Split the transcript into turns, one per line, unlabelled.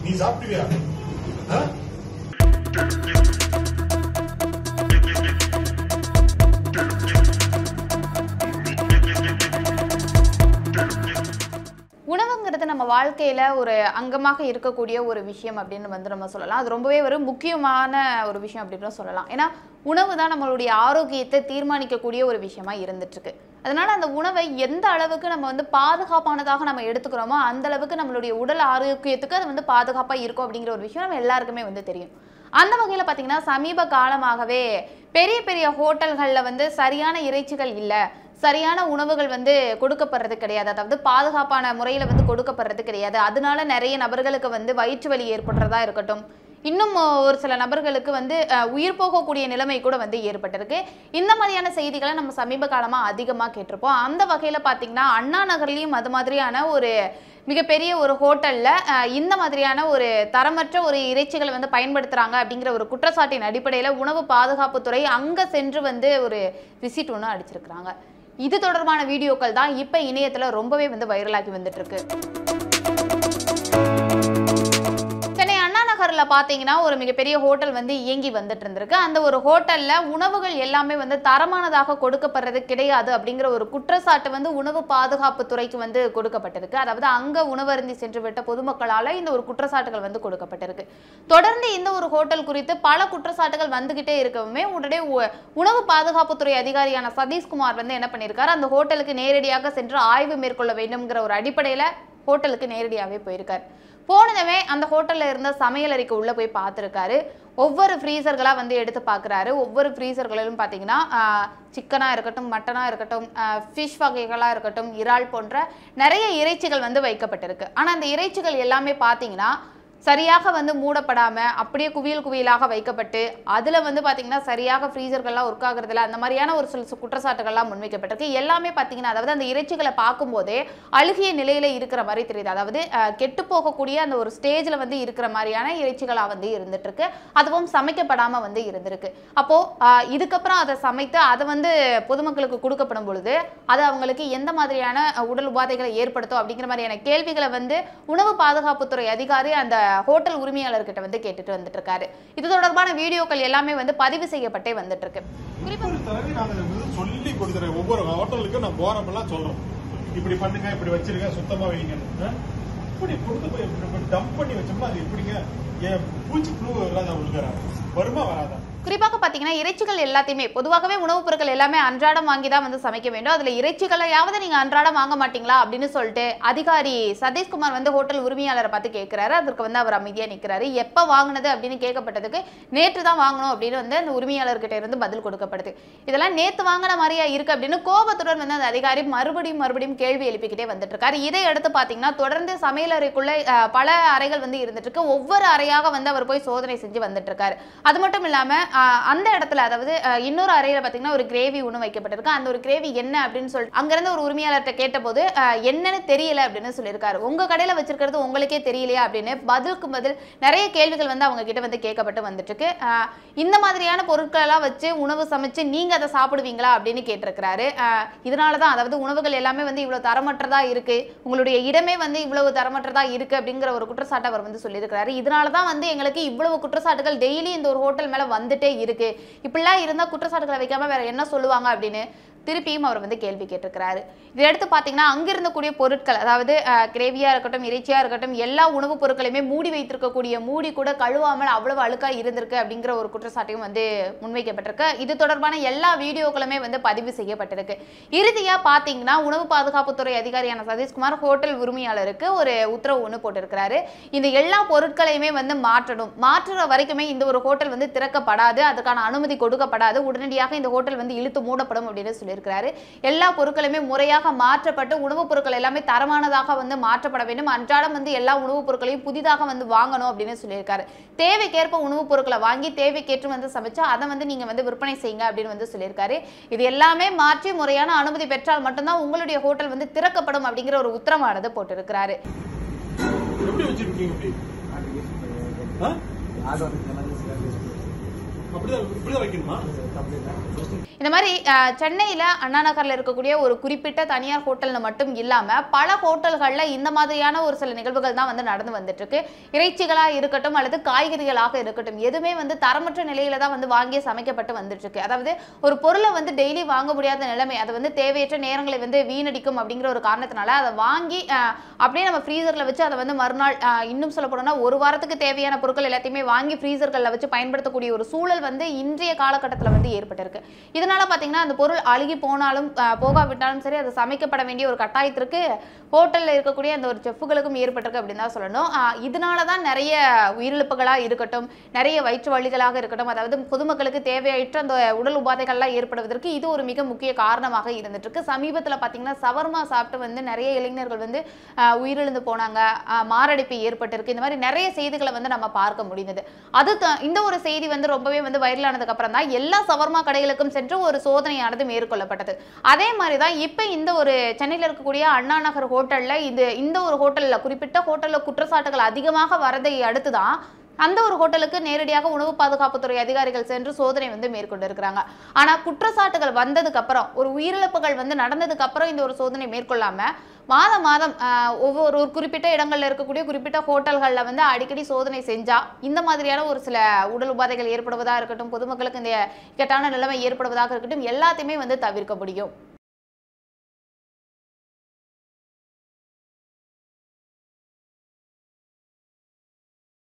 நீ சாப்பிடுவியா ஆ?
உணவுங்கிறது நம்ம வாழ்க்கையில ஒரு அங்கமாக இருக்கக்கூடிய ஒரு விஷயம் அப்படின்னு வந்து நம்ம சொல்லலாம் அது ரொம்பவே ஒரு முக்கியமான ஒரு விஷயம் அப்படின்னு சொல்லலாம் ஏன்னா உணவு தான் நம்மளுடைய ஆரோக்கியத்தை தீர்மானிக்கக்கூடிய ஒரு விஷயமா இருந்துட்டு இருக்கு அதனால அந்த உணவை எந்த அளவுக்கு நம்ம வந்து பாதுகாப்பானதாக நம்ம எடுத்துக்கிறோமோ அந்த அளவுக்கு நம்மளுடைய உடல் ஆரோக்கியத்துக்கு அது வந்து பாதுகாப்பா இருக்கும் அப்படிங்கிற ஒரு விஷயம் நம்ம எல்லாருக்குமே வந்து தெரியும் அந்த வகையில் பார்த்தீங்கன்னா சமீப காலமாகவே பெரிய பெரிய ஹோட்டல்களில் வந்து சரியான இறைச்சிகள் இல்லை சரியான உணவுகள் வந்து கொடுக்கப்படுறது கிடையாது அதாவது பாதுகாப்பான முறையில் வந்து கொடுக்கப்படுறது கிடையாது அதனால நிறைய நபர்களுக்கு வந்து வயிற்று வலி ஏற்படுறதா இருக்கட்டும் இன்னும் ஒரு சில நபர்களுக்கு வந்து அஹ், உயிர் போகக்கூடிய நிலைமை கூட வந்து ஏற்பட்டிருக்கு இந்த மாதிரியான செய்திகளை நம்ம சமீப காலமாக அதிகமாக கேட்டிருப்போம் அந்த வகையில் பார்த்தீங்கன்னா அண்ணா நகர்லேயும் அது மாதிரியான ஒரு மிகப்பெரிய ஒரு ஹோட்டலில் இந்த மாதிரியான ஒரு தரமற்ற ஒரு இறைச்சிகளை வந்து பயன்படுத்துகிறாங்க அப்படிங்கிற ஒரு குற்றச்சாட்டின் அடிப்படையில் உணவு பாதுகாப்புத்துறை அங்கே சென்று வந்து ஒரு விசிட் ஒன்று அடிச்சிருக்கிறாங்க இது தொடர்பான வீடியோக்கள் தான் இப்போ இணையத்தில் ரொம்பவே வந்து வைரலாகி வந்துட்டு இருக்கு சென்னை அண்ணா நகரில் பார்த்தீங்கன்னா ஒரு மிகப்பெரிய ஹோட்டல் வந்து இயங்கி வந்துட்டு இருந்திருக்கு அந்த ஒரு ஹோட்டலில் உணவுகள் எல்லாமே வந்து தரமானதாக கொடுக்கப்படுறது கிடையாது அப்படிங்கிற ஒரு குற்றச்சாட்டு வந்து உணவு பாதுகாப்பு துறைக்கு வந்து கொடுக்கப்பட்டிருக்கு அதாவது அங்கே உணவருந்தி சென்று விட்ட பொதுமக்களால் இந்த ஒரு குற்றச்சாட்டுகள் வந்து கொடுக்கப்பட்டிருக்கு தொடர்ந்து இந்த ஒரு ஹோட்டல் குறித்து பல குற்றச்சாட்டுகள் வந்துகிட்டே இருக்கவுமே உடனே உ- உணவு பாதுகாப்புத்துறை அதிகாரியான சதீஷ்குமார் வந்து என்ன பண்ணியிருக்காரு அந்த ஹோட்டலுக்கு நேரடியாக சென்று ஆய்வு மேற்கொள்ள வேண்டும்ங்கிற ஒரு அடிப்படையில் ஹோட்டலுக்கு நேரடியாகவே போயிருக்காரு போனதுமே அந்த ஹோட்டல்ல இருந்த சமையலறைக்கு உள்ள போய் பார்த்துருக்காரு ஒவ்வொரு ஃப்ரீசர்களா வந்து எடுத்து பார்க்குறாரு ஒவ்வொரு ஃப்ரீசர்களிலும் பார்த்தீங்கன்னா சிக்கனாக இருக்கட்டும் மட்டனாக இருக்கட்டும் ஃபிஷ் வகைகளாக இருக்கட்டும் இறால் போன்ற நிறைய இறைச்சிகள் வந்து வைக்கப்பட்டிருக்கு ஆனால் அந்த இறைச்சிகள் எல்லாமே பார்த்தீங்கன்னா சரியாக வந்து மூடப்படாம அப்படியே குவியல் குவியலாக வைக்கப்பட்டு அதுல வந்து பாத்தீங்கன்னா சரியாக ஃப்ரீசர்கள்லாம் ஒர்க் ஆகுறதுல அந்த மாதிரியான ஒரு சில சு- குற்றச்சாட்டுகள்லாம் முன்வைக்கப்பட்டிருக்கு எல்லாமே பாத்தீங்கன்னா அதாவது அந்த இறைச்சிகளை பார்க்கும்போதே அழுகிய நிலையில இருக்கிற மாதிரி தெரியுது அதாவது அஹ், கெட்டு போகக்கூடிய அந்த ஒரு ஸ்டேஜ்ல வந்து இருக்கிற மாதிரியான இறைச்சிகளா வந்து இருந்துட்டு இருக்கு அதுவும் சமைக்கப்படாம வந்து இருந்திருக்கு அப்போ அஹ், இதுக்கப்புறம் அதை சமைத்து அதை வந்து பொதுமக்களுக்கு கொடுக்கப்படும் பொழுது அது அவங்களுக்கு எந்த மாதிரியான அஹ், உடல் உபாதைகளை ஏற்படுத்தும் அப்படிங்கிற மாதிரியான கேள்விகளை வந்து உணவு பாதுகாப்புத்துறை அதிகாரி அந்த ஹோட்டல் உரிமையாளர்கிட்ட வந்து கேட்டுட்டு வந்துட்டு இருக்காரு இது தொடர்பான வீடியோக்கள் எல்லாமே வந்து பதிவு செய்யப்பட்டே வந்துட்டு இருக்கு குறிப்பா
ஒவ்வொரு தடவை நாங்க இதை வந்து சொல்லி கொடுக்குறேன் ஒவ்வொரு ஹோட்டலுக்கும் நான் போறப்பெல்லாம் சொல்றோம் இப்படி பண்ணுங்க இப்படி வச்சிருங்க சுத்தமா வைங்க இப்படி கொண்டு போய் இப்படி டம்ப் பண்ணி வச்சோம்னா அது எப்படிங்க ஏன் பூச்சி புழு வராதா உழுகிறா வருமா வராதா
குறிப்பாக பார்த்தீங்கன்னா இறைச்சிகள் எல்லாத்தையுமே பொதுவாகவே உணவுப் பொருட்கள் எல்லாமே அன்றாடம் வாங்கி தான் வந்து சமைக்க வேண்டும் அதில் இறைச்சிகளையாவது நீங்கள் அன்றாடம் வாங்க மாட்டீங்களா அப்படின்னு சொல்லிட்டு அதிகாரி சதீஷ்குமார் வந்து ஹோட்டல் உரிமையாளரை பார்த்து கேட்குறாரு அதற்கு வந்து அவர் அமைதியாக நிற்கிறாரு எப்போ வாங்கினது அப்படின்னு கேட்கப்பட்டதுக்கு நேற்று தான் வாங்கணும் அப்படின்னு வந்து அந்த உரிமையாளர்கிட்ட இருந்து பதில் கொடுக்கப்படுது இதெல்லாம் நேற்று வாங்கின மாதிரியா இருக்கு அப்படின்னு கோபத்துடன் வந்து அந்த அதிகாரி மறுபடியும் மறுபடியும் கேள்வி எழுப்பிக்கிட்டே வந்துட்டு இருக்காரு இதை அடுத்து பார்த்தீங்கன்னா தொடர்ந்து சமையலறைக்குள்ள அஹ், பல அறைகள் வந்து இருந்துட்டு இருக்கு ஒவ்வொரு அறையாக வந்து அவர் போய் சோதனை செஞ்சு வந்துட்டு இருக்காரு அது மட்டும் இல்லாம ஆஹ், அந்த இடத்துல அதாவது ஆஹ், இன்னொரு அறையில பாத்தீங்கன்னா ஒரு கிரேவி ஒன்று வைக்கப்பட்டிருக்கு அந்த ஒரு கிரேவி என்ன அப்படின்னு சொல்லிட்டு அங்கிருந்து ஒரு உரிமையாளர்கிட்ட கேட்டபோது ஆஹ், என்னன்னு தெரியல அப்படின்னு சொல்லியிருக்காரு உங்க கடையில வச்சிருக்கிறது உங்களுக்கே தெரியலையா அப்படின்னு பதிலுக்கு பதில் நிறைய கேள்விகள் வந்து அவங்க கிட்ட வந்து கேட்கப்பட்டு வந்துட்டு இருக்கு ஆஹ், இந்த மாதிரியான பொருட்கள் எல்லாம் வச்சு உணவு சமைச்சு நீங்க அதை சாப்பிடுவீங்களா அப்படின்னு கேட்டிருக்கிறாரு ஆஹ், இதனால தான் அதாவது உணவுகள் எல்லாமே வந்து இவ்வளவு தரமற்றதா இருக்கு உங்களுடைய இடமே வந்து இவ்வளவு தரமற்றதா இருக்கு அப்படிங்கிற ஒரு குற்றச்சாட்டை அவர் வந்து சொல்லியிருக்கிறாரு இதனால தான் வந்து எங்களுக்கு இவ்வளவு குற்றச்சாட்டுகள் டெய்லி இந்த ஒரு ஹோட்டல் மேல வந்துட்டே இருக்கு இப்படிலாம் இருந்தா குற்றச்சாட்டுகளை வைக்காம வேற என்ன சொல்லுவாங்க அப்படின்னு திருப்பியும் அவர் வந்து கேள்வி கேட்டிருக்கிறாரு இதை எடுத்து பார்த்தீங்கன்னா அங்க இருந்தக்கூடிய பொருட்கள் அதாவது கிரேவியா இருக்கட்டும் இறைச்சியா இருக்கட்டும் எல்லா உணவுப் பொருட்களையுமே மூடி வைத்திருக்கக்கூடிய மூடி கூட கழுவாமல் அவ்வளவு அழுக்கா இருந்திருக்கு அப்படிங்கிற ஒரு குற்றச்சாட்டையும் வந்து முன்வைக்கப்பட்டிருக்கு இது தொடர்பான எல்லா வீடியோக்களுமே வந்து பதிவு செய்யப்பட்டிருக்கு இறுதியா பார்த்தீங்கன்னா உணவு பாதுகாப்புத்துறை அதிகாரியான சதீஷ்குமார் ஹோட்டல் உரிமையாளருக்கு ஒரு உத்தரவு ஒன்று போட்டிருக்கிறாரு இந்த எல்லா பொருட்களையுமே வந்து மாற்றணும் மாற்றுற வரைக்குமே இந்த ஒரு ஹோட்டல் வந்து திறக்கப்படாது அதுக்கான அனுமதி கொடுக்கப்படாது உடனடியாக இந்த ஹோட்டல் வந்து இழுத்து மூடப்படும் அப்படின்னு சொல்லியிருக்கிறாரு எல்லா பொருட்களுமே முறையாக மாற்றப்பட்டு உணவுப் பொருட்கள் எல்லாமே தரமானதாக வந்து மாற்றப்பட வேண்டும் அன்றாடம் வந்து எல்லா உணவுப் பொருட்களையும் புதிதாக வந்து வாங்கணும் அப்படின்னு சொல்லியிருக்காரு தேவைக்கேற்ப உணவுப் பொருட்களை வாங்கி தேவைக்கேற்று வந்து சமைச்சு அதை வந்து நீங்க வந்து விற்பனை செய்யுங்க அப்படின்னு வந்து சொல்லியிருக்காரு இது எல்லாமே மாற்றி முறையான அனுமதி பெற்றால் மட்டும்தான் உங்களுடைய ஹோட்டல் வந்து திறக்கப்படும் அப்படிங்கிற ஒரு உத்தரவானது போட்டிருக்கிறாரு
எப்படி வச்சிருக்கீங்க இப்படி ஆ? அப்படிதான் இப்படிதான் வைக்கணுமா
இந்த மாதிரி அஹ், சென்னையில அண்ணா நகர்ல இருக்கக்கூடிய ஒரு குறிப்பிட்ட தனியார் ஹோட்டல்ல மட்டும் இல்லாம பல ஹோட்டல்கள்ல இந்த மாதிரியான ஒரு சில நிகழ்வுகள் தான் வந்து நடந்து வந்துட்டு இருக்கு இறைச்சிகளா இருக்கட்டும் அல்லது காய்கறிகளாக இருக்கட்டும் எதுவுமே வந்து தரமற்ற நிலையில தான் வந்து வாங்கி சமைக்கப்பட்டு வந்துட்டு இருக்கு அதாவது ஒரு பொருளை வந்து டெய்லி வாங்க முடியாத நிலைமை அது வந்து தேவையற்ற நேரங்களை வந்து வீணடிக்கும் அப்படிங்கிற ஒரு காரணத்தினால அதை வாங்கி அஹ், அப்படியே நம்ம ஃப்ரீசர்ல வச்சு அதை வந்து மறுநாள் அஹ், இன்னும் சொல்ல போனோம்னா ஒரு வாரத்துக்கு தேவையான பொருட்கள் எல்லாத்தையுமே வாங்கி ஃப்ரீசர்களில் வச்சு பயன்படுத்தக்கூடிய ஒரு சூழல் வந்து இன்றைய காலகட்டத்தில் வந்து ஏற்பட்டிருக்கு இதனால பார்த்தீங்கன்னா அந்த பொருள் அழுகி போனாலும் அஹ், போகாவிட்டாலும் சரி அது சமைக்கப்பட வேண்டிய ஒரு கட்டாயத்திற்கு ஹோட்டலில் இருக்கக்கூடிய அந்த ஒரு செஃப்புகளுக்கும் ஏற்பட்டிருக்கு அப்படின்னு தான் சொல்லணும் அஹ், இதனால தான் நிறைய உயிரிழப்புகளாக இருக்கட்டும் நிறைய வயிற்று வலிகளாக இருக்கட்டும் அதாவது பொதுமக்களுக்கு தேவையற்ற அந்த உடல் உபாதைகள்லாம் ஏற்படுவதற்கு இது ஒரு மிக முக்கிய காரணமாக இருந்துட்டு இருக்கு சமீபத்தில் பார்த்தீங்கன்னா சவர்மா சாப்பிட்டு வந்து நிறைய இளைஞர்கள் வந்து அஹ், உயிரிழந்து போனாங்க அஹ், மாரடைப்பு ஏற்பட்டிருக்கு இந்த மாதிரி நிறைய செய்திகளை வந்து நம்ம பார்க்க முடிந்தது அது த- இந்த ஒரு செய்தி வந்து ரொம்பவே வந்து வைரலானதுக்கு அப்புறம் தான் எல்லா சவர்மா கடைகளுக்கும் சென்று ஒரு சோதனையானது மேற்கொள்ளப்பட்டது அதே மாதிரி தான் இப்போ இந்த ஒரு சென்னையில் இருக்கக்கூடிய அண்ணா நகர் ஹோட்டல்ல இது இந்த ஒரு ஹோட்டல்ல குறிப்பிட்ட ஹோட்டல்ல குற்றச்சாட்டுகள் அதிகமாக வரதை அடுத்து தான் அந்த ஒரு ஹோட்டலுக்கு நேரடியாக உணவு பாதுகாப்புத்துறை அதிகாரிகள் சென்று சோதனை வந்து மேற்கொண்டு இருக்கிறாங்க ஆனா குற்றச்சாட்டுகள் வந்ததுக்கு அப்புறம் ஒரு உயிரிழப்புகள் வந்து நடந்ததுக்கு அப்புறம் இந்த ஒரு சோதனை மேற்கொள்ளாம மாதம் மாதம் ஆஹ், ஒவ்வொரு ஒரு குறிப்பிட்ட இடங்கள்ல இருக்கக்கூடிய குறிப்பிட்ட ஹோட்டல்கள்ல வந்து அடிக்கடி சோதனை செஞ்சா இந்த மாதிரியான ஒரு சில உடல் உபாதைகள் ஏற்படுவதா இருக்கட்டும் பொதுமக்களுக்கு இந்த இக்கட்டான நிலைமை ஏற்படுவதாக இருக்கட்டும் எல்லாத்தையுமே வந்து தவிர்க்க முடியும்